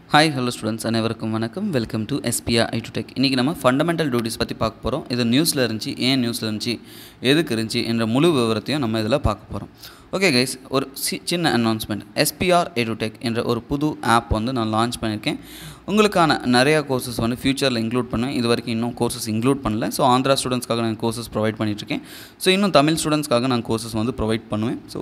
hi hello students அனைவருக்கும் வணக்கம் welcome to SPR edutech இன்றைக்கி நம்ம ஃபண்டமெண்டல் டியூட்டிஸ் பற்றி பார்க்க போகிறோம் இது நியூஸில் இருந்துச்சு ஏன் நியூஸில் இருந்துச்சு எதுக்கு இருந்துச்சு என்ற முழு விவரத்தையும் நம்ம இதில் பார்க்க போகிறோம் ஓகே கைஸ் ஒரு சி சின்ன அனௌன்ஸ்மெண்ட் எஸ்பிஆர் எடுடெக் என்ற ஒரு புது ஆப் வந்து நான் லான்ச் பண்ணியிருக்கேன் உங்களுக்கான நிறையா கோர்சஸ் வந்து ஃப்யூச்சரில் இன்க்ளூட் பண்ணேன் இது வரைக்கும் இன்னும் கோர்சஸ் இன்க்ளூட் பண்ணல ஸோ ஆந்திரா ஸ்டூடெண்ட்ஸ்க்காக நான் கோர்சஸ் ப்ரொவைட் பண்ணிகிட்ருக்கேன் ஸோ இன்னும் தமிழ் ஸ்டூடெண்ட்ஸ்க்காக நான் கோர்சஸ் வந்து ப்ரொவைட் பண்ணுவேன் so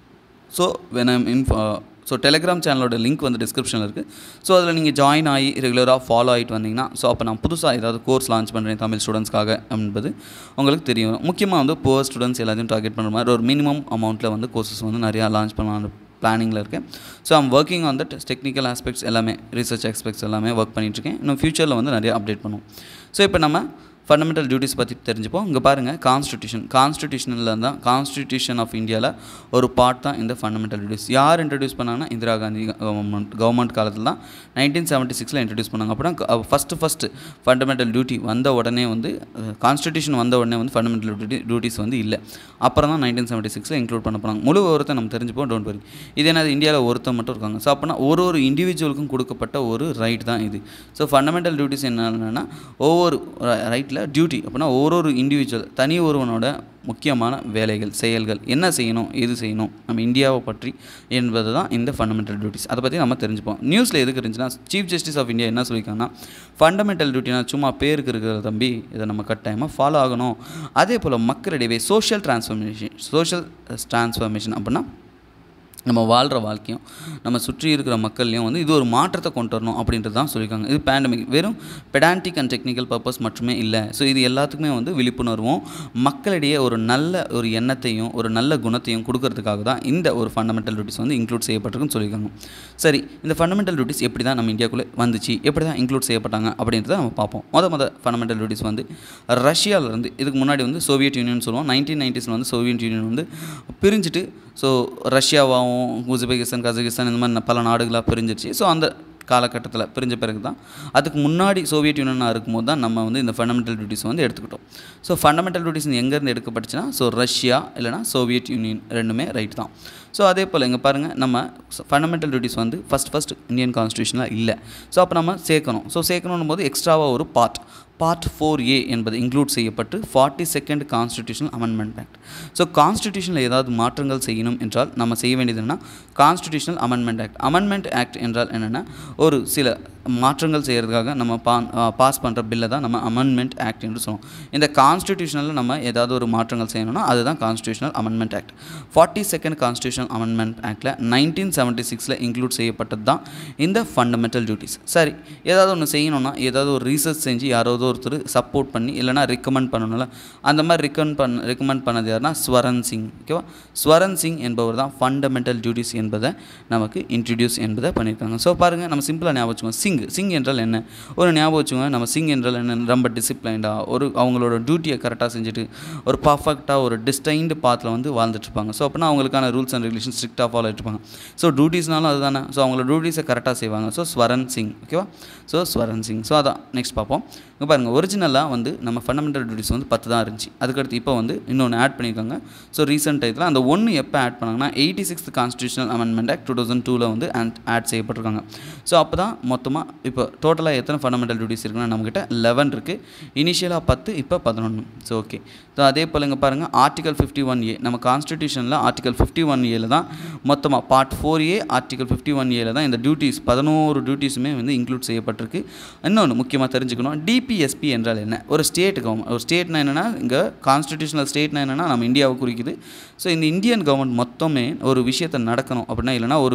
so when I'm in so Telegram சேனலோட லிங்க் வந்து டிஸ்கிரிப்ஷனில் இருக்குது ஸோ அதில் நீங்கள் ஜாயின் ஆகி ரெகுலராக ஃபாலோ ஆகிட்டு வந்தீங்கன்னா ஸோ அப்போ நான் புதுசாக ஏதாவது கோர்ஸ் லான்ச் பண்ணுறேன் தமிழ் ஸ்டூடெண்ட்ஸ்க்காக என்பது உங்களுக்கு தெரியும் முக்கியமாக வந்து புவர் ஸ்டூடெண்ட்ஸ் எல்லாத்தையும் டார்கெட் பண்ணுற மாதிரி ஒரு மினிமம் அமௌண்ட்டில் வந்து கோர்சஸ் வந்து நிறையா லான்ச் பண்ணலாம் பிளானிங்கில் இருக்கேன் so I'm working on that technical aspects எல்லாமே ரிசர்ச் ஆஸ்பெக்ட்ஸ் எல்லாமே ஒர்க் பண்ணிகிட்ருக்கேன் இன்னும் ஃப்யூச்சரில் வந்து நிறைய அப்டேட் பண்ணுவோம் ஸோ இப்போ நம்ம ஃபண்டமெண்டல் டியூட்டிஸ் பற்றி தெரிஞ்சுப்போம் இங்கே பாருங்கள் கான்ஸ்டியூஷன் கான்ஸ்டியூஷனில் தான் கான்ஸ்டியூஷன் ஆஃப் இந்தியாவில் ஒரு பார்ட் தான் இந்த ஃபண்டமெண்டல் டியூட்டிஸ் யார் இன்ட்ரடியூஸ் பண்ணாங்கன்னா இந்திரா காந்தி கவர்மெண்ட் கவர்மெண்ட் காலத்தில் தான் நைன்டீன் செவன்ட்டி சிக்ஸில் இன்ட்ரடியூஸ் பண்ணாங்க அப்படின்னா ஃபஸ்ட்டு ஃபஸ்ட்டு ஃபண்டமெண்டல் டியூட்டி வந்த உடனே வந்து கான்ஸ்டியூஷன் வந்த உடனே வந்து ஃபண்டமெண்டல் டியூட்டி டியூட்டிஸ் வந்து இல்லை அப்புறம் தான் நைன்டீன் செவன்ட்டி சிக்ஸில் இன்க்ளூட் பண்ண போனாங்க முழு விவரத்தை நம்ம தெரிஞ்சுப்போம் டோன்ட் வரி இது என்னது இந்தியாவில் ஒருத்தர் மட்டும் இருக்காங்க ஸோ அப்படின்னா ஒரு ஒரு இண்டிவிஜுவலுக்கும் கொடுக்கப்பட்ட ஒரு ரைட் தான் இது ஸோ ஃபண்டமெண்டல் டியூட்டிஸ் என்னென்னா ஒவ்வொரு ரைட்டில் டியூட்டி அப்படின்னா ஒரு ஒரு இண்டிவிஜுவல் தனி ஒருவனோட முக்கியமான வேலைகள் செயல்கள் என்ன செய்யணும் எது செய்யணும் நம்ம இந்தியாவை பற்றி என்பது தான் இந்த ஃபண்டமெண்டல் டியூட்டிஸ் அதை பற்றி நம்ம தெரிஞ்சுப்போம் நியூஸில் எதுக்கு இருந்துச்சுன்னா சீஃப் ஜஸ்டிஸ் ஆஃப் இந்தியா என்ன சொல்லியிருக்காங்கன்னா ஃபண்டமெண்டல் டியூட்டினா சும்மா பேருக்கு இருக்கிற தம்பி இதை நம்ம கட்டாயமாக ஃபாலோ ஆகணும் அதே போல் மக்களிடையே சோஷியல் டிரான்ஸ்ஃபர்மேஷன் சோஷியல் டிரான்ஸ்ஃபர்மேஷன் அப்படின்னா நம்ம வாழ்கிற வாழ்க்கையும் நம்ம சுற்றி இருக்கிற மக்கள்லையும் வந்து இது ஒரு மாற்றத்தை கொண்டு வரணும் அப்படின்றது தான் சொல்லியிருக்காங்க இது பேண்டமிக் வெறும் பெடான்டிக் அண்ட் டெக்னிக்கல் பர்பஸ் மட்டுமே இல்லை ஸோ இது எல்லாத்துக்குமே வந்து விழிப்புணர்வும் மக்களிடையே ஒரு நல்ல ஒரு எண்ணத்தையும் ஒரு நல்ல குணத்தையும் கொடுக்கறதுக்காக தான் இந்த ஒரு ஃபண்டமெண்டல் டியூட்டிஸ் வந்து இன்க்ளூட் செய்யப்பட்டிருக்குன்னு சொல்லியிருக்காங்க சரி இந்த ஃபண்டமெண்டல் டியூட்டிஸ் எப்படி தான் நம்ம இந்தியாவுக்குள்ளே வந்துச்சு எப்படி தான் இன்க்ளூட் செய்யப்பட்டாங்க அப்படின்றத நம்ம பார்ப்போம் மொதல் மொதல் ஃபண்டமெண்டல் டியூட்டிஸ் வந்து ரஷ்யாவிலேருந்து இதுக்கு முன்னாடி வந்து சோவியட் யூனியன் சொல்லுவோம் நைன்டீன் நைன்டிஸில் வந்து சோவியட் யூனியன் வந்து பிரிஞ்சுட்டு ஸோ ரஷ்யாவாகவும் உஸ்பெகிஸ்தான் கஜகிஸ்தான் இந்த மாதிரி பல நாடுகளாக பிரிஞ்சிருச்சு ஸோ அந்த காலகட்டத்தில் பிரிஞ்ச பிறகு தான் அதுக்கு முன்னாடி சோவியட் யூனியனாக இருக்கும்போது தான் நம்ம வந்து இந்த ஃபண்டமெண்டல் டியூட்டிஸ் வந்து எடுத்துக்கிட்டோம் ஸோ ஃபண்டமெண்டல் டியூட்டிஸ் எங்கேருந்து எடுக்கப்பட்டுச்சுன்னா ஸோ ரஷ்யா இல்லைனா சோவியட் யூனியன் ரெண்டுமே ரைட் தான் ஸோ அதே போல் இங்கே பாருங்கள் நம்ம ஃபண்டமெண்டல் டியூட்டிஸ் வந்து ஃபஸ்ட் ஃபஸ்ட் இந்தியன் கான்ஸ்டியூஷனில் இல்லை ஸோ அப்போ நம்ம சேர்க்கணும் ஸோ சேர்க்கணும் போது எக்ஸ்ட்ராவாக ஒரு பார்ட் பார்ட் ஃபோர் ஏ என்பது இன்க்ளூட் செய்யப்பட்டு forty second constitutional amendment act so கான்ஸ்டியூஷனில் ஏதாவது மாற்றங்கள் செய்யணும் என்றால் நம்ம செய்ய வேண்டியது என்னென்னா constitutional amendment act amendment act என்றால் என்னென்னா ஒரு சில மாற்றங்கள் செய்கிறதுக்காக நம்ம பா பாஸ் பண்ணுற பில்லை தான் நம்ம அமெண்ட்மெண்ட் ஆக்ட் என்று சொல்லுவோம் இந்த கான்ஸ்டியூஷனில் நம்ம ஏதாவது ஒரு மாற்றங்கள் செய்யணும்னா அதுதான் constitutional amendment act forty second constitutional amendment ஆக்டில் நைன்டீன் செவன்ட்டி சிக்ஸில் இன்க்ளூட் செய்யப்பட்டது தான் இந்த ஃபண்டமெண்டல் டியூட்டிஸ் சரி ஏதாவது ஒன்று செய்யணும்னா ஏதாவது ஒரு ரீசர்ச் செஞ்சு யாராவது ஒருத்தர் சப்போர்ட் பண்ணி இல்லைனா ரெக்கமெண்ட் பண்ணணும்ல அந்த மாதிரி ரெக்கமெண்ட் பண்ண ரெக்கமெண்ட் பண்ணது யாருன்னா ஸ்வரன் சிங் ஓகேவா ஸ்வரன் சிங் என்பவர் தான் ஃபண்டமெண்டல் டியூட்டிஸ் என்பதை நமக்கு இன்ட்ரடியூஸ் என்பதை பண்ணியிருக்காங்க ஸோ பாருங்கள் நம்ம சிம்பிளாக ஞாபகம் வச்சுக்கோங்க சிங் சிங் என்றால் என்ன ஒரு ஞாபகம் வச்சுக்கோங்க நம்ம சிங் என்றால் என்ன ரொம்ப டிசிப்ளைண்டாக ஒரு அவங்களோட டியூட்டியை கரெக்டாக செஞ்சுட்டு ஒரு பர்ஃபெக்டாக ஒரு டிஸ்டைன்டு பாத்தில் வந்து வாழ்ந்துட்டுருப்பாங்க ஸோ அப்படின்னா அவங்களுக்கான ரூல்ஸ் அண்ட் ரெகுலேஷன் ஸ்ட்ரிக்டாக ஃபாலோ ஆகிட்டுருப்பாங்க ஸோ டியூட்டிஸ்னாலும் அதுதானே ஸோ அவங்களோட டியூட்டிஸை கரெக்டாக செய்வாங்க ஸோ ஸ்வரன் சிங் ஓகேவா ஸோ ஸ்வரன் சிங் ஸோ அதான் நெக்ஸ்ட் பார்ப்போம் இங்கே பாருங்கள் ஒரிஜினலாக வந்து நம்ம ஃபண்டமெண்டல் டியூட்டிஸ் வந்து பத்து தான் இருந்துச்சு அதுக்கடுத்து இப்போ வந்து இன்னொன்று ஆட் பண்ணியிருக்காங்க ஸோ ரீசெண்ட் டயத்தில் அந்த ஒன்று எப்போ ஆட் பண்ணாங்கன்னா eighty sixth constitutional amendment act two thousand டூவில் வந்து ஆட் செய்யப்பட்டிருக்காங்க ஸோ அப்போ தான் மொத்தமாக இப்போ டோட்டலாக எத்தனை ஃபண்டமெண்டல் டியூட்டிஸ் இருக்குன்னா நம்மக்கிட்ட லெவன் இருக்குது இனிஷியலாக பத்து இப்போ பதினொன்று ஸோ ஓகே ஸோ அதே போல் இங்கே பாருங்கள் ஆர்டிகல் ஃபிஃப்டி ஒன் ஏ நம்ம கான்ஸ்டியூஷனில் ஆர்டிகல் ஃபிஃப்டி ஒன் ஏல தான் மொத்தமாக part four A article fifty one ஏல தான் இந்த டியூட்டிஸ் பதினோரு டியூட்டிஸுமே வந்து இன்க்ளூட் செய்யப்பட்டிருக்கு இன்னொன்று முக்கியமாக தெரிஞ்சுக்கணும் டிபிஎஸ்பி என்றால் என்ன ஒரு ஸ்டேட் கவர்மெண்ட் ஒரு ஸ்டேட்னா என்னென்னா இங்கே கான்ஸ்டியூஷனல் ஸ்டேட்னா என்னென்னா நம்ம இந்தியாவை குறிக்குது ஸோ இந்த இந்தியன் கவர்மெண்ட் மொத்தமே ஒரு விஷயத்தை நடக்கணும் அப்படின்னா இல்லைனா ஒரு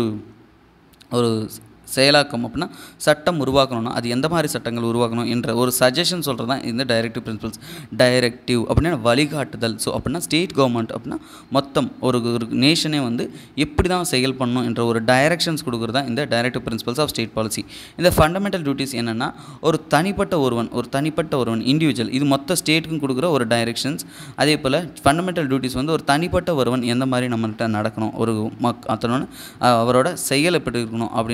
ஒரு செயலாக்கம் அப்படின்னா சட்டம் உருவாக்கணும்னா அது எந்த மாதிரி சட்டங்கள் உருவாக்கணும் என்ற ஒரு சஜஷன் சொல்கிறது தான் இந்த டைரக்டிவ் பிரின்சிபல்ஸ் டைரக்டிவ் அப்படின்னா வழிகாட்டுதல் ஸோ அப்படின்னா ஸ்டேட் கவர்மெண்ட் அப்படின்னா மொத்தம் ஒரு ஒரு நேஷனே வந்து எப்படி தான் செயல் பண்ணணும் என்ற ஒரு டைரக்ஷன்ஸ் கொடுக்குறது தான் இந்த directive principles of state policy இந்த ஃபண்டமெண்டல் டியூட்டிஸ் என்னென்னா ஒரு தனிப்பட்ட ஒருவன் ஒரு தனிப்பட்ட ஒருவன் இண்டிவிஜுவல் இது மொத்த ஸ்டேட்டுக்கும் கொடுக்குற ஒரு டைரக்ஷன்ஸ் அதே போல் ஃபண்டமெண்டல் டியூட்டிஸ் வந்து ஒரு தனிப்பட்ட ஒருவன் எந்த மாதிரி நம்மகிட்ட நடக்கணும் ஒரு மக் அத்தனோட அவரோட செயல் எப்படி இருக்கணும் அப்படின்றது தான்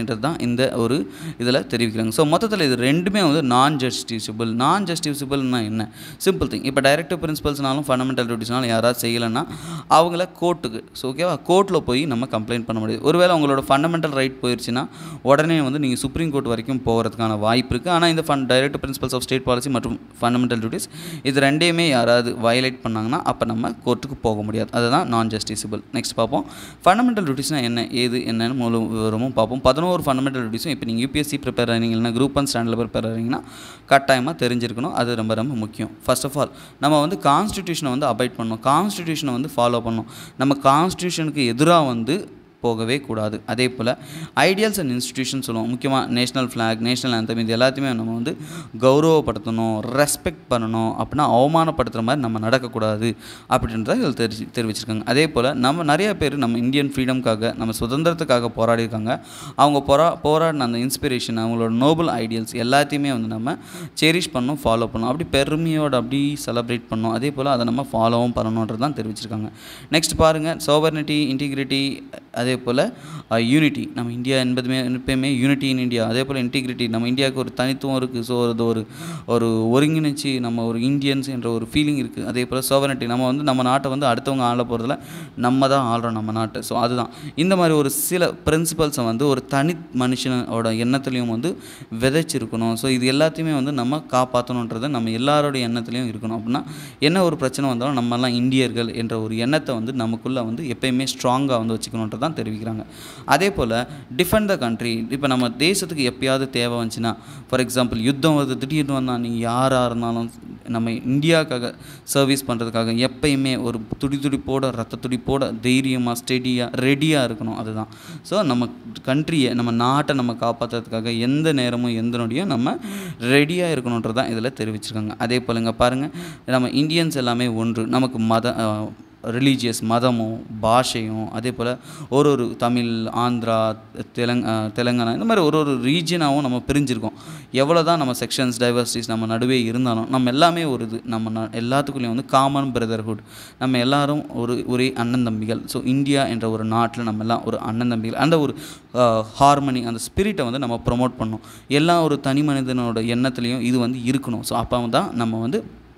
இந்த ஒரு இதில் தெரிவிக்கிறாங்க ஸோ மொத்தத்தில் இது ரெண்டுமே வந்து நான் ஜஸ்டிஃபிசிபிள் நான் ஜஸ்டிஃபிசிபிள்னா என்ன சிம்பிள் திங் இப்போ டைரக்டிவ் பிரின்சிபல்ஸ்னாலும் ஃபண்டமெண்டல் டியூட்டிஸ்னாலும் யாராவது செய்யலைன்னா அவங்கள கோர்ட்டுக்கு ஸோ ஓகேவா கோர்ட்டில் போய் நம்ம கம்ப்ளைண்ட் பண்ண முடியாது ஒருவேளை உங்களோட ஃபண்டமெண்டல் ரைட் போயிடுச்சுன்னா உடனே வந்து நீங்கள் சுப்ரீம் கோர்ட் வரைக்கும் போகிறதுக்கான வாய்ப்பு இருக்குது ஆனால் இந்த fund direct principles of state policy மற்றும் ஃபண்டமெண்டல் டியூட்டிஸ் இது ரெண்டையுமே யாராவது வயலேட் பண்ணாங்கன்னா அப்போ நம்ம கோர்ட்டுக்கு போக முடியாது அதுதான் நான் ஜஸ்டிஸபிள் நெக்ஸ்ட் பார்ப்போம் ஃபண்டமெண்டல் டியூட்டிஸ்னால் என்ன ஏது என்னன்னு முழு விவரமும் பார்ப்போம் பதினோரு ஃபண்டமெண்டல் டியூட்டிஸும் இப்போ நீங்கள் யூபிஎஸ்சி ப்ரிப்பேர் ஆகிறீங்க இல்லைனா குரூப் ஒன் ஸ்டாண்டில் ப்ரிப்பேர் ஆகிறீங்கன்னா கட்டாயமாக தெரிஞ்சிருக்கணும் அது ரொம்ப ரொம்ப முக்கியம் ஃபர்ஸ்ட் ஆஃப் ஆல் நம்ம வந்து கான்ஸ்டிடியூஷனை வந்து அபைட் பண்ணணும் கான்ஸ்டிடியூஷனை வந்து ஃபாலோ பண்ணணும் நம்ம கான்ஸ்டியூஷனுக்கு எதிராக வந்து போகவே கூடாது அதே போல் ஐடியல்ஸ் அண்ட் இன்ஸ்டிடியூஷன் சொல்லுவோம் முக்கியமாக நேஷ்னல் ஃப்ளாக் நேஷ்னல் anthem இது எல்லாத்தையுமே நம்ம வந்து கௌரவப்படுத்தணும் ரெஸ்பெக்ட் பண்ணணும் அப்படின்னா அவமானப்படுத்துகிற மாதிரி நம்ம நடக்கக்கூடாது அப்படின்றத இதில் தெரிவி தெரிவிச்சிருக்காங்க அதே போல் நம்ம நிறைய பேர் நம்ம இந்தியன் ஃப்ரீடம்காக நம்ம சுதந்திரத்துக்காக போராடி இருக்காங்க அவங்க போரா போராடின அந்த இன்ஸ்பிரேஷன் அவங்களோட நோபல் ஐடியல்ஸ் எல்லாத்தையுமே வந்து நம்ம செரிஷ் பண்ணணும் ஃபாலோ பண்ணணும் அப்படி பெருமையோடு அப்படி செலிப்ரேட் பண்ணணும் அதே போல் அதை நம்ம ஃபாலோவும் பண்ணணுன்றது தான் தெரிவிச்சிருக்காங்க நெக்ஸ்ட் பாருங்கள் சோவர்னிட்டி இன்டிகிரிட்டி அதே போல் யூனிட்டி நம்ம இந்தியா என்பதுமே எப்பயுமே யூனிட்டி இன் இந்தியா அதே போல் இன்டிகிரிட்டி நம்ம இந்தியாவுக்கு ஒரு தனித்துவம் இருக்குது ஸோ அது ஒரு ஒரு ஒருங்கிணைச்சு நம்ம ஒரு இந்தியன்ஸ் என்ற ஒரு ஃபீலிங் இருக்குது அதே போல் சோவர்னிட்டி நம்ம வந்து நம்ம நாட்டை வந்து அடுத்தவங்க ஆள போகிறதுல நம்ம தான் ஆள்றோம் நம்ம நாட்டை ஸோ அதுதான் இந்த மாதிரி ஒரு சில பிரின்சிபல்ஸை வந்து ஒரு தனி மனுஷனோட எண்ணத்துலேயும் வந்து விதைச்சிருக்கணும் ஸோ இது எல்லாத்தையுமே வந்து நம்ம காப்பாற்றணுன்றது நம்ம எல்லாரோடைய எண்ணத்துலேயும் இருக்கணும் அப்படின்னா என்ன ஒரு பிரச்சனை வந்தாலும் நம்மலாம் இந்தியர்கள் என்ற ஒரு எண்ணத்தை வந்து நமக்குள்ளே வந்து எப்பயுமே ஸ்ட்ராங்காக வந்து வச்சுக்கணுன்றது தான் தெரிவிக்கிறாங்க அதே போல் டிஃபெண்ட் த கண்ட்ரி இப்போ நம்ம தேசத்துக்கு எப்பயாவது தேவை வந்துச்சுன்னா ஃபார் எக்ஸாம்பிள் யுத்தம் வருது திடீர்னு வந்தால் நீங்கள் யாராக இருந்தாலும் நம்ம இந்தியாவுக்காக சர்வீஸ் பண்ணுறதுக்காக எப்பயுமே ஒரு துடி துடிப்போட ரத்த துடிப்போட தைரியமாக ஸ்டெடியாக ரெடியாக இருக்கணும் அதுதான் ஸோ நம்ம கண்ட்ரியை நம்ம நாட்டை நம்ம காப்பாற்றுறதுக்காக எந்த நேரமும் எந்த நொடியும் நம்ம ரெடியாக இருக்கணுன்றது தான் இதில் தெரிவிச்சிருக்காங்க அதே போலங்க பாருங்கள் நம்ம இந்தியன்ஸ் எல்லாமே ஒன்று நமக்கு மத ரிலீஜியஸ் மதமும் பாஷையும் அதே போல் ஒரு ஒரு தமிழ் ஆந்திரா தெலங் அஹ் தெலுங்கானா இந்த மாதிரி ஒரு ஒரு ரீஜனாகவும் நம்ம பிரிஞ்சிருக்கோம் எவ்வளோ தான் நம்ம செக்ஷன்ஸ் டைவர்சிட்டிஸ் நம்ம நடுவே இருந்தாலும் நம்ம எல்லாமே ஒரு இது நம்ம ந- எல்லாத்துக்குள்ளேயும் வந்து காமன் பிரதர்ஹுட் நம்ம எல்லாரும் ஒரு ஒரே அண்ணன் தம்பிகள் ஸோ இந்தியா என்ற ஒரு நாட்டில் நம்ம எல்லாம் ஒரு அண்ணன் தம்பிகள் அந்த ஒரு ஹார்மனி அந்த ஸ்பிரிட்டை வந்து நம்ம ப்ரொமோட் பண்ணணும் எல்லா ஒரு தனி மனிதனோட எண்ணத்துலேயும் இது வந்து இருக்கணும் ஸோ அப்போ தான் நம்ம வந்து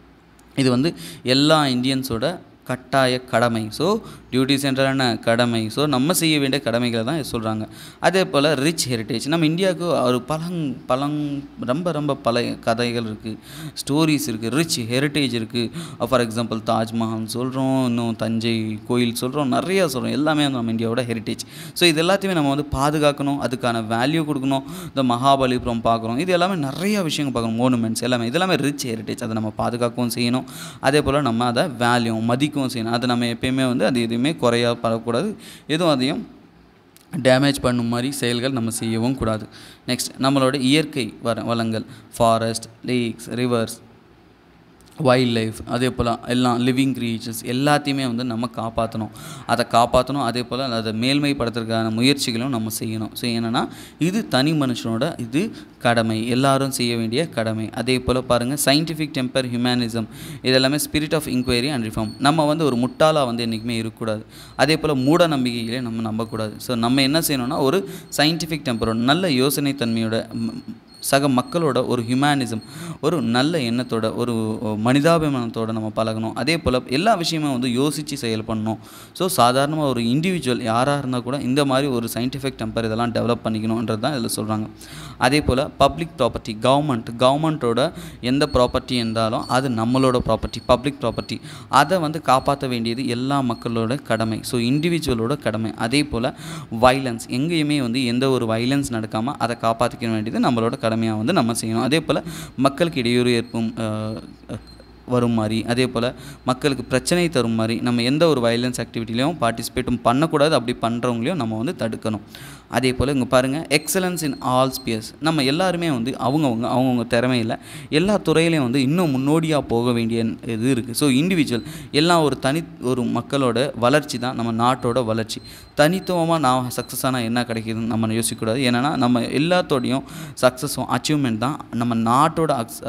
இது வந்து எல்லா இந்தியன்ஸோட கட்டாய கடமை ஸோ டியூட்டிஸ் என்றால் என்ன கடமை ஸோ நம்ம செய்ய வேண்டிய கடமைகளை தான் சொல்கிறாங்க அதே போல் ரிச் ஹெரிட்டேஜ் நம்ம இந்தியாவுக்கு ஒரு பழங் பழங் ரொம்ப ரொம்ப பழைய கதைகள் இருக்குது ஸ்டோரிஸ் இருக்குது ரிச் ஹெரிட்டேஜ் இருக்குது ஃபார் எக்ஸாம்பிள் தாஜ்மஹால் சொல்கிறோம் இன்னும் தஞ்சை கோயில் சொல்கிறோம் நிறைய சொல்கிறோம் எல்லாமே வந்து நம்ம இந்தியாவோட ஹெரிட்டேஜ் ஸோ இது எல்லாத்தையுமே நம்ம வந்து பாதுகாக்கணும் அதுக்கான வேல்யூ கொடுக்கணும் இந்த மகாபலிபுரம் பார்க்குறோம் இது எல்லாமே நிறைய விஷயங்கள் பார்க்கணும் மோனுமெண்ட்ஸ் எல்லாமே இது எல்லாமே ரிச் ஹெரிட்டேஜ் அதை நம்ம பாதுகாக்கவும் செய்யணும் அதே போல் நம்ம அதை வேல்யூ மதிக்கவும் செய்யணும் அதை நம்ம எப்பயுமே வந்து அது எதுவுமே குறையா படக்கூடாது எதுவும் அதையும் டேமேஜ் பண்ணும் மாதிரி செயல்கள் நம்ம செய்யவும் கூடாது நெக்ஸ்ட் நம்மளோட இயற்கை வர வளங்கள் forest lakes rivers wildlife அதே போல் எல்லாம் லிவிங் creatures எல்லாத்தையுமே வந்து நம்ம காப்பாற்றணும் அதை காப்பாற்றணும் அதே போல் அதை மேல்மைப்படுத்துறதுக்கான முயற்சிகளும் நம்ம செய்யணும் ஸோ என்னென்னா இது தனி மனுஷனோட இது கடமை எல்லாரும் செய்ய வேண்டிய கடமை அதே போல் பாருங்கள் சயின்டிஃபிக் டெம்பர் ஹியூமனிசம் இதெல்லாமே spirit of inquiry and reform நம்ம வந்து ஒரு முட்டாளாக வந்து என்றைக்குமே இருக்கக்கூடாது அதே போல் மூட நம்பிக்கைகளே நம்ம நம்பக்கூடாது ஸோ நம்ம என்ன செய்யணும்னா ஒரு சயின்டிஃபிக் டெம்பரோட நல்ல யோசனை தன்மையோட ம், சக மக்களோட ஒரு ஹியூமனிசம் ஒரு நல்ல எண்ணத்தோட ஒரு மனிதாபிமானத்தோட நம்ம பழகணும் அதே போல் எல்லா விஷயமும் வந்து யோசித்து செயல் பண்ணணும் ஸோ சாதாரணமாக ஒரு இண்டிவிஜுவல் யாராக இருந்தால் கூட இந்த மாதிரி ஒரு சயின்டிஃபிக் டெம்பர் இதெல்லாம் டெவலப் பண்ணிக்கணுன்றது தான் இதில் சொல்கிறாங்க அதே போல் பப்ளிக் ப்ராப்பர்ட்டி கவர்மெண்ட் கவர்மெண்ட்டோட எந்த ப்ராப்பர்ட்டி இருந்தாலும் அது நம்மளோட ப்ராப்பர்ட்டி பப்ளிக் ப்ராப்பர்ட்டி அதை வந்து காப்பாற்ற வேண்டியது எல்லா மக்களோட கடமை ஸோ இண்டிவிஜுவலோட கடமை அதே போல் வைலன்ஸ் எங்கேயுமே வந்து எந்த ஒரு வைலன்ஸ் நடக்காமல் அதை காப்பாற்றிக்க வேண்டியது நம்மளோட கடமையாக வந்து நம்ம செய்யணும் அதே போல் மக்களுக்கு இடையூறு ஏற்பும் அஹ், அஹ், வரும் மாதிரி அதே போல் மக்களுக்கு பிரச்சனை தரும் மாதிரி நம்ம எந்த ஒரு வயலன்ஸ் ஆக்டிவிட்டிலையும் பார்ட்டிசிபேட்டும் பண்ணக்கூடாது அப்படி பண்ணுறவங்களையும் நம்ம வந்து தடுக்கணும் அதே போல் இங்கே பாருங்கள் எக்ஸலன்ஸ் இன் ஆல் ஸ்பியர்ஸ் நம்ம எல்லாருமே வந்து அவங்கவுங்க அவங்கவுங்க திறமையில் எல்லா துறையிலையும் வந்து இன்னும் முன்னோடியாக போக வேண்டிய இது இருக்குது ஸோ இண்டிவிஜுவல் எல்லாம் ஒரு தனி ஒரு மக்களோட வளர்ச்சி தான் நம்ம நாட்டோட வளர்ச்சி தனித்துவமாக நான் சக்ஸஸ் ஆனால் என்ன கிடைக்குதுன்னு நம்ம யோசிக்கக்கூடாது ஏன்னா நம்ம எல்லாத்தோடையும் சக்ஸஸும் அச்சீவ்மெண்ட் தான் நம்ம நாட்டோட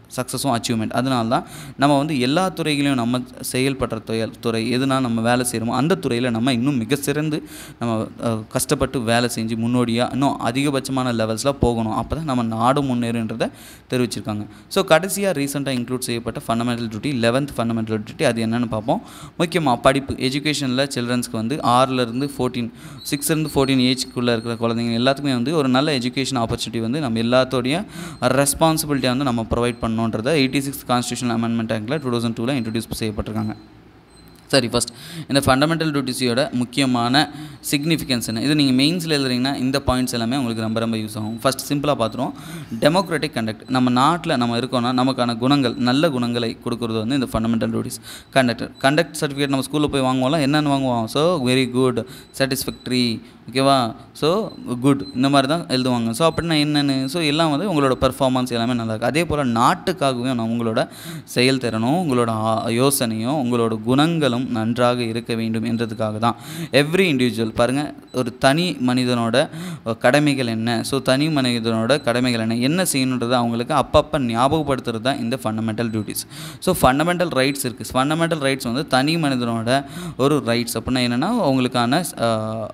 சக்ஸஸும் அச்சீவ்மெண்ட் அதனால தான் நம்ம வந்து எல்லா துறைகளையும் நம்ம செயல்படுற துறை துறை எதுனா நம்ம வேலை செய்கிறோமோ அந்த துறையில் நம்ம இன்னும் மிக சிறந்து நம்ம அஹ், கஷ்டப்பட்டு வேலை செஞ்சு முன்னோடியாக இன்னும் அதிகபட்சமான லெவல்ஸில் போகணும் அப்போ தான் நம்ம நாடு முன்னேறுன்றதை தெரிவிச்சிருக்காங்க ஸோ கடைசியாக ரீசெண்டாக இன்க்ளூட் செய்யப்பட்ட fundamental duty eleventh fundamental duty அது என்னென்னு பார்ப்போம் முக்கியமாக படிப்பு எஜுகேஷனில் சில்ட்ரன்ஸ்க்கு வந்து ஆறுலேருந்து ஃபோர்டீன் சிக்ஸ்லேருந்து ஃபோர்டீன் ஏஜ்க்குள்ளே இருக்கிற குழந்தைங்க எல்லாத்துக்குமே வந்து ஒரு நல்ல எஜுகேஷன் ஆப்பர்ச்சுனிட்டி வந்து நம்ம எல்லாத்தோடைய ரெஸ்பான்சிபிலிட்டியாக வந்து நம்ம ப்ரொவைட் பண்ணணுன்றதை எயிட்டி சிக்ஸ் கான்ஸ்டியூஷனல் அமெண்ட்மெண்ட் ஆக்டில் டூ தௌசண்ட் டூவில் இன்ட்ரடியூஸ் செய்யப்பட்டிருக்காங்க சரி ஃபஸ்ட் இந்த ஃபண்டமெண்டல் டியூட்டிஸியோட முக்கியமான சிக்னிஃபிகன்ஸ் என்ன இது நீங்கள் மெயின்ஸில் எழுதுறீங்கன்னா இந்த பாயிண்ட்ஸ் எல்லாமே உங்களுக்கு ரொம்ப ரொம்ப யூஸ் ஆகும் ஃபஸ்ட் சிம்பிளாக பார்த்துருவோம் டெமோக்ராட்டிக் கண்டக்ட் நம்ம நாட்டில் நம்ம இருக்கோம்னா நமக்கான குணங்கள் நல்ல குணங்களை கொடுக்குறது வந்து இந்த fundamental duties conductor conduct certificate நம்ம ஸ்கூலில் போய் வாங்குவோம்ல என்னென்னு வாங்குவோம் ஸோ வெரி குட் சாட்டிஸ்ஃபேக்ட்ரி ஓகேவா ஸோ குட் இந்த மாதிரி தான் எழுதுவாங்க ஸோ அப்படின்னா என்னென்னு ஸோ எல்லாம் வந்து உங்களோட பெர்ஃபார்மன்ஸ் எல்லாமே நல்லா இருக்கு அதே போல் நாட்டுக்காகவே நான் உங்களோட செயல்திறனும் உங்களோட ஆ- யோசனையும் உங்களோட குணங்களும் நன்றாக இருக்க வேண்டும் என்றதுக்காக தான் எவ்ரி இண்டிவிஜுவல் பாருங்கள் ஒரு தனி மனிதனோட அஹ், கடமைகள் என்ன ஸோ தனி மனிதனோட கடமைகள் என்ன என்ன செய்யணுன்றது அவங்களுக்கு அப்பப்போ ஞாபகப்படுத்துறது தான் இந்த fundamental duties so fundamental rights இருக்குது ஃபண்டமெண்டல் ரைட்ஸ் வந்து தனி மனிதனோட ஒரு ரைட்ஸ் அப்படின்னா என்னென்னா அவங்களுக்கான அஹ்,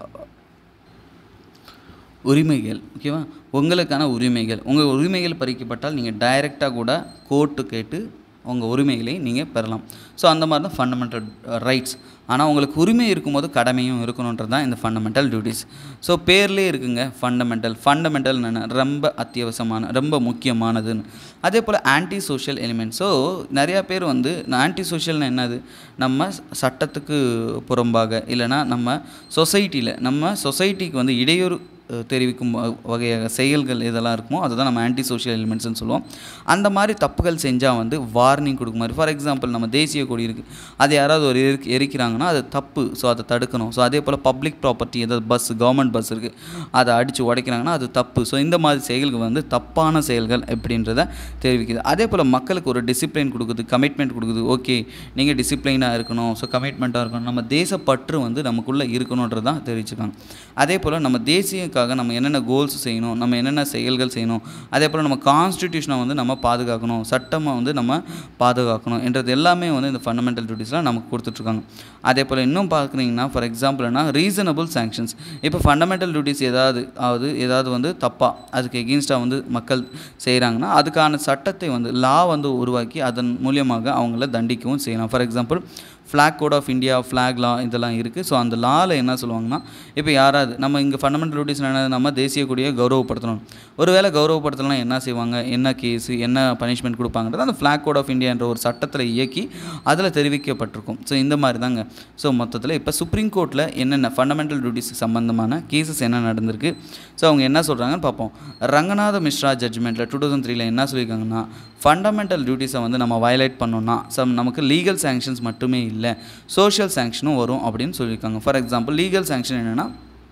உரிமைகள் ஓகேவா உங்களுக்கான உரிமைகள் உங்கள் உரிமைகள் பறிக்கப்பட்டால் நீங்கள் டைரெக்டாக கூட கோர்ட்டு கேட்டு உங்கள் உரிமைகளை நீங்கள் பெறலாம் ஸோ அந்த மாதிரி தான் ஃபண்டமெண்டல் ரைட்ஸ் ஆனால் உங்களுக்கு உரிமை இருக்கும்போது கடமையும் இருக்கணுன்றது தான் இந்த ஃபண்டமெண்டல் டியூட்டிஸ் ஸோ பேர்லேயே இருக்குங்க ஃபண்டமெண்டல் ஃபண்டமெண்டல் என்ன ரொம்ப அத்தியாவசியமான ரொம்ப முக்கியமானதுன்னு அதே போல் ஆன்டி சோஷியல் எலிமெண்ட் ஸோ நிறையா பேர் வந்து ஆன்டி சோஷியல்னு என்னது நம்ம சட்டத்துக்கு புறம்பாக இல்லைன்னா நம்ம சொசைட்டியில் நம்ம சொசைட்டிக்கு வந்து இடையூறு அஹ், தெரிவிக்கும் வ- வகையாக செயல்கள் இதெல்லாம் இருக்குமோ அதுதான் நம்ம ஆன்டி சோஷியல் எலிமெண்ட்ஸ்னு சொல்லுவோம் அந்த மாதிரி தப்புகள் செஞ்சால் வந்து வார்னிங் கொடுக்க மாதிரி ஃபார் எக்ஸாம்பிள் நம்ம தேசிய கொடி இருக்குது அது யாராவது ஒரு எரிக் எரிக்கிறாங்கன்னா அது தப்பு ஸோ அதை தடுக்கணும் ஸோ அதே போல் பப்ளிக் ப்ராப்பர்ட்டி ஏதாவது பஸ் கவர்மெண்ட் பஸ் இருக்குது அதை அடித்து உடைக்கிறாங்கன்னா அது தப்பு ஸோ இந்த மாதிரி செயல்கள் வந்து தப்பான செயல்கள் அப்படின்றத தெரிவிக்குது அதே போல் மக்களுக்கு ஒரு டிசிப்ளின் கொடுக்குது கமிட்மெண்ட் கொடுக்குது ஓகே நீங்கள் டிசிப்ளினாக இருக்கணும் ஸோ கமிட்மெண்ட்டாக இருக்கணும் நம்ம தேசப்பற்று வந்து நமக்குள்ளே இருக்கணுன்றது தான் தெரிவிச்சிருக்காங்க அதே போல் நம்ம தேசியக்காக நம்ம என்னென்ன கோல்ஸ் செய்யணும் நம்ம என்னென்ன செயல்கள் செய்யணும் அதே போல் நம்ம கான்ஸ்டிடியூஷனை வந்து நம்ம பாதுகாக்கணும் சட்டமாக வந்து நம்ம பாதுகாக்கணும் என்றது எல்லாமே வந்து இந்த ஃபண்டமெண்டல் டியூட்டிஸ்லாம் நமக்கு கொடுத்துட்ருக்காங்க அதே போல் இன்னும் பார்க்குறீங்கன்னா ஃபார் எக்ஸாம்பிள்னா ரீசனபிள் சாங்ஷன்ஸ் இப்போ ஃபண்டமெண்டல் டியூட்டிஸ் ஏதாவது அதாவது ஏதாவது வந்து தப்பாக அதுக்கு எகென்ஸ்டாக வந்து மக்கள் செய்கிறாங்கன்னா அதுக்கான சட்டத்தை வந்து லா வந்து உருவாக்கி அதன் மூலியமாக அவங்கள தண்டிக்கவும் செய்யலாம் for example flag code of India flag law இதெல்லாம் இருக்குது ஸோ அந்த லாவில் என்ன சொல்லுவாங்கன்னா இப்போ யாராவது நம்ம இங்கே ஃபண்டமெண்டல் டியூட்டிஸ் என்ன நம்ம தேசிய கொடியை கௌரவப்படுத்தணும் ஒருவேளை கௌரவப்படுத்தலாம் என்ன செய்வாங்க என்ன கேஸு என்ன பனிஷ்மெண்ட் கொடுப்பாங்கிறது அந்த ஃப்ளாக் கோட் ஆஃப் இந்தியா என்ற ஒரு சட்டத்தில் இயக்கி அதில் தெரிவிக்கப்பட்டிருக்கும் ஸோ இந்த மாதிரி தாங்க ஸோ மொத்தத்தில் இப்போ சுப்ரீம் கோர்ட்டில் என்னென்ன ஃபண்டமெண்டல் டியூட்டிஸ் சம்மந்தமான கேசஸ் என்ன நடந்திருக்கு ஸோ அவங்க என்ன சொல்கிறாங்கன்னு பார்ப்போம் ரங்கநாத மிஸ்ரா ஜட்ஜ்மெண்ட்டில் டூ தௌசண்ட் த்ரீல என்ன சொல்லியிருக்காங்கன்னா ஃபண்டமெண்டல் டியூட்டிஸை வந்து நம்ம வயலேட் பண்ணோம்னா சம் நமக்கு லீகல் சாங்ஷன்ஸ் மட்டுமே இல்லை சோஷியல் சாங்ஷனும் வரும் அப்படின்னு சொல்லியிருக்காங்க ஃபார் எக்ஸாம்பிள் லீகல் சாங்ஷன் என்னென்னா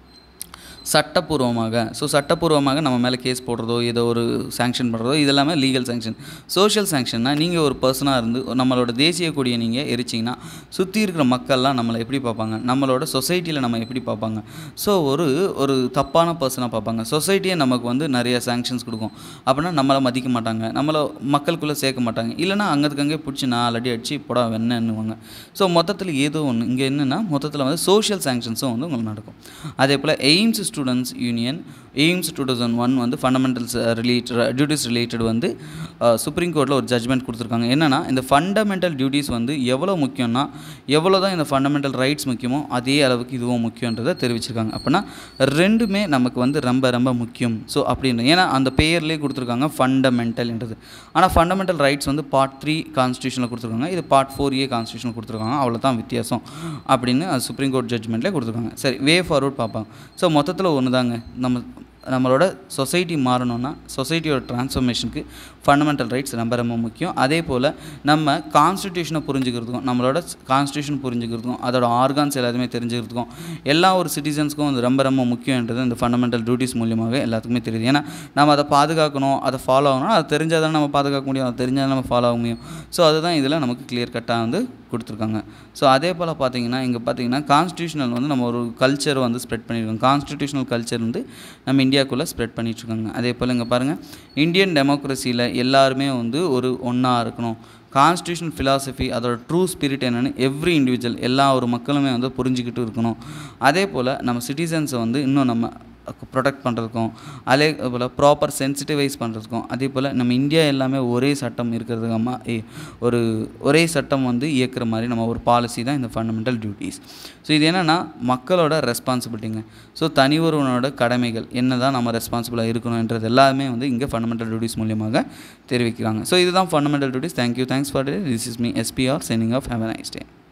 சட்டப்பூர்வமாக ஸோ சட்டப்பூர்வமாக நம்ம மேலே கேஸ் போடுறதோ ஏதோ ஒரு சாங்ஷன் பண்ணுறதோ இதெல்லாமே லீகல் சாங்ஷன் சோஷியல் சாங்ஷன்னா நீங்கள் ஒரு பர்சனாக இருந்து நம்மளோட தேசிய கொடியை நீங்கள் எரிச்சிங்கன்னா சுற்றி இருக்கிற மக்கள்லாம் நம்மளை எப்படி பார்ப்பாங்க நம்மளோட சொசைட்டியில் நம்ம எப்படி பார்ப்பாங்க ஸோ ஒரு ஒரு தப்பான பர்சனாக பார்ப்பாங்க சொசைட்டியே நமக்கு வந்து நிறைய சாங்ஷன்ஸ் கொடுக்கும் அப்படின்னா நம்மளை மதிக்க மாட்டாங்க நம்மளை மக்களுக்குள்ளே சேர்க்க மாட்டாங்க இல்லைன்னா அங்கத்துக்கு அங்கே பிடிச்சி நாலு அடி அடிச்சு போடா வெண்ணன்னுவாங்க ஸோ மொத்தத்தில் ஏதோ ஒன்று இங்கே என்னென்னா மொத்தத்தில் வந்து சோஷியல் சாங்ஷன்ஸும் வந்து உங்களுக்கு நடக்கும் அதே போல் AIIMS students union AIIMS two thousand one வந்து ஃபண்டமெண்டல்ஸ் ரிலேட்டட் டியூட்டிஸ் ரிலேட்டட் வந்து சுப்ரீம் கோர்ட்டில் ஒரு ஜட்ஜ்மெண்ட் கொடுத்துருக்காங்க என்னென்னா இந்த ஃபண்டமெண்டல் டியூட்டிஸ் வந்து எவ்வளோ முக்கியம்னா எவ்வளோ தான் இந்த ஃபண்டமெண்டல் ரைட்ஸ் முக்கியமோ அதே அளவுக்கு இதுவும் முக்கியன்றதை தெரிவிச்சிருக்காங்க அப்படின்னா ரெண்டுமே நமக்கு வந்து ரொம்ப ரொம்ப முக்கியம் ஸோ அப்படின்னு ஏன்னா அந்த பெயர்லேயே கொடுத்துருக்காங்க ஃபண்டமெண்டல்ன்றது ஆனால் ஃபண்டமெண்டல் ரைட்ஸ் வந்து பார்ட் த்ரீ கான்ஸ்டியூஷனில் கொடுத்துருக்காங்க இது பார்ட் ஃபோர் ஏ கான்ஸ்டியூஷனில் கொடுத்துருக்காங்க அவ்வளோதான் வித்தியாசம் அப்படின்னு அது சுப்ரீம் கோர்ட் ஜட்ஜ்மெண்ட்லேயே கொடுத்துருக்காங்க சரி வே ஃபார்வர்ட் பார்ப்பாங்க ஸோ மொத்தத்தில் ஒன்று தாங்க நம்ம நம்மளோட சொசைட்டி மாறணும்னா சொசைட்டியோட ட்ரான்ஸ்ஃபர்மேஷனுக்கு ஃபண்டமெண்டல் ரைட்ஸ் ரொம்ப ரொம்ப முக்கியம் அதே போல் நம்ம கான்ஸ்டியூஷனை புரிஞ்சுக்கிறதுக்கும் நம்மளோட கான்ஸ்டியூஷன் புரிஞ்சுக்கிறதுக்கும் அதோட ஆர்கான்ஸ் எல்லாத்தையுமே தெரிஞ்சுக்கிறதுக்கும் எல்லா ஒரு சிட்டிசன்ஸ்க்கும் வந்து ரொம்ப ரொம்ப முக்கியன்றது இந்த ஃபண்டமெண்டல் டியூட்டிஸ் மூலியமாக எல்லாத்துக்குமே தெரியுது ஏன்னா நம்ம அதை பாதுகாக்கணும் அதை ஃபாலோ ஆகணும் அது தெரிஞ்சால் தானே நம்ம பாதுகாக்க முடியும் அது தெரிஞ்சால் நம்ம ஃபாலோ ஆக முடியும் ஸோ அதுதான் இதில் நமக்கு கிளியர் கட்டாக வந்து கொடுத்துருக்காங்க ஸோ அதே போல் பார்த்தீங்கன்னா இங்கே பார்த்தீங்கன்னா கான்ஸ்டியூஷனல் வந்து நம்ம ஒரு கல்ச்சர் வந்து ஸ்ப்ரெட் பண்ணியிருக்கோம் கான்ஸ்டியூஷனல் கல்ச்சர் வந்து நம்ம இந்தியாவுக்குள்ளே ஸ்ப்ரெட் பண்ணிகிட்ருக்காங்க அதே போல் இங்கே பாருங்கள் இந்தியன் டெமோக்ரஸியில் எல்லாருமே வந்து ஒரு ஒன்றா இருக்கணும் கான்ஸ்டியூஷன் ஃபிலாசபி அதோட ட்ரூ ஸ்பிரிட் என்னென்னு எவ்ரி இண்டிவிஜுவல் எல்லா ஒரு மக்களுமே வந்து புரிஞ்சுக்கிட்டு இருக்கணும் அதே போல் நம்ம சிட்டிசன்ஸை வந்து இன்னும் நம்ம ப்ரொடெக்ட் பண்ணுறதுக்கும் அதே போல் ப்ராப்பர் சென்சிட்டிவைஸ் பண்ணுறதுக்கும் அதே போல் நம்ம இந்தியா எல்லாமே ஒரே சட்டம் இருக்கிறதுக்கு அம்மா ஏ ஒரு ஒரே சட்டம் வந்து இயக்குற மாதிரி நம்ம ஒரு பாலிசி தான் இந்த ஃபண்டமெண்டல் டியூட்டிஸ் ஸோ இது என்னென்னா மக்களோட ரெஸ்பான்சிபிலிட்டிங்க ஸோ தனி ஒருவனோட கடமைகள் என்ன தான் நம்ம ரெஸ்பான்சிபிளாக இருக்கணுன்றது எல்லாமே வந்து இங்கே ஃபண்டமெண்டல் டியூட்டிஸ் மூலியமாக தெரிவிக்கிறாங்க ஸோ இதுதான் fundamental duties thank you thanks for this is me SPR signing off have a nice day